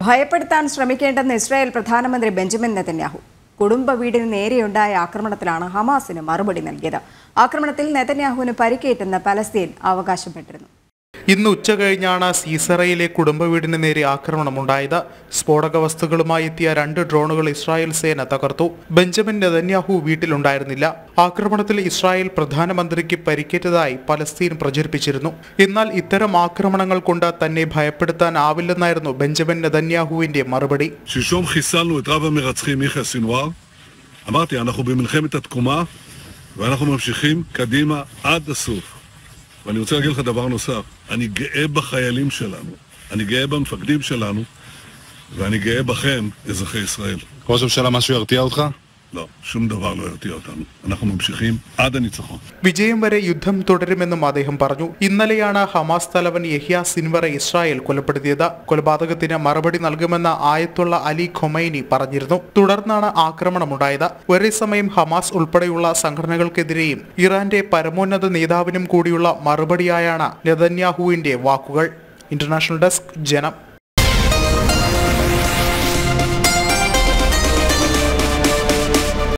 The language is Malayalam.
ഭയപ്പെടുത്താൻ ശ്രമിക്കേണ്ടെന്ന് ഇസ്രായേൽ പ്രധാനമന്ത്രി ബെഞ്ചമിൻ നെതന്യാഹു കുടുംബ വീടിന് നേരെയുണ്ടായ ആക്രമണത്തിലാണ് ഹമാസിന് മറുപടി നൽകിയത് ആക്രമണത്തിൽ നെതന്യാഹുവിന് പരിക്കേറ്റെന്ന് പലസ്തീൻ അവകാശപ്പെട്ടിരുന്നു ഇന്ന് ഉച്ച കഴിഞ്ഞാണ് സീസറയിലെ കുടുംബ വീടിന് നേരെ ആക്രമണമുണ്ടായത് സ്ഫോടക വസ്തുക്കളുമായി എത്തിയ രണ്ട് ഡ്രോണുകൾ ഇസ്രായേൽ സേന തകർത്തു ബെഞ്ചമിൻ നെതന്യാഹു വീട്ടിലുണ്ടായിരുന്നില്ല ആക്രമണത്തിൽ ഇസ്രായേൽ പ്രധാനമന്ത്രിക്ക് പരിക്കേറ്റതായി പലസ്തീൻ പ്രചരിപ്പിച്ചിരുന്നു എന്നാൽ ഇത്തരം ആക്രമണങ്ങൾ കൊണ്ട് തന്നെ ഭയപ്പെടുത്താനാവില്ലെന്നായിരുന്നു ബെഞ്ചമിൻ നെതന്യാഹുവിന്റെ മറുപടി שלשום חיסלנו את רב המרצחים מיכה סינואר. אמרתי, אנחנו במלחמת התקומה, ואנחנו ממשיכים קדימה עד הסוף. ואני רוצה להגיד לך דבר נוסף, אני גאה בחיילים שלנו, אני גאה במפקדים שלנו, ואני גאה בכם, אזרחי ישראל. ראש הממשלה, משהו ירתיע אותך? לא, שום דבר לא ירתיע אותנו. אנחנו ממשיכים עד הניצחון. വിജയം വരെ യുദ്ധം തുടരുമെന്നും അദ്ദേഹം പറഞ്ഞു ഇന്നലെയാണ് ഹമാസ് തലവൻ യഹ്യ സിൻവറെ ഇസ്രായേൽ കൊലപ്പെടുത്തിയത് കൊലപാതകത്തിന് മറുപടി നൽകുമെന്ന് ആയത്തുള്ള അലി ഖൊമൈനി പറഞ്ഞിരുന്നു തുടർന്നാണ് ആക്രമണമുണ്ടായത് ഒരേ സമയം ഹമാസ് ഉൾപ്പെടെയുള്ള സംഘടനകൾക്കെതിരെയും ഇറാന്റെ പരമോന്നത നേതാവിനും കൂടിയുള്ള മറുപടിയായാണ് നെതന്യാഹുവിന്റെ വാക്കുകൾ ഇന്റർനാഷണൽ ഡെസ്ക് ജനം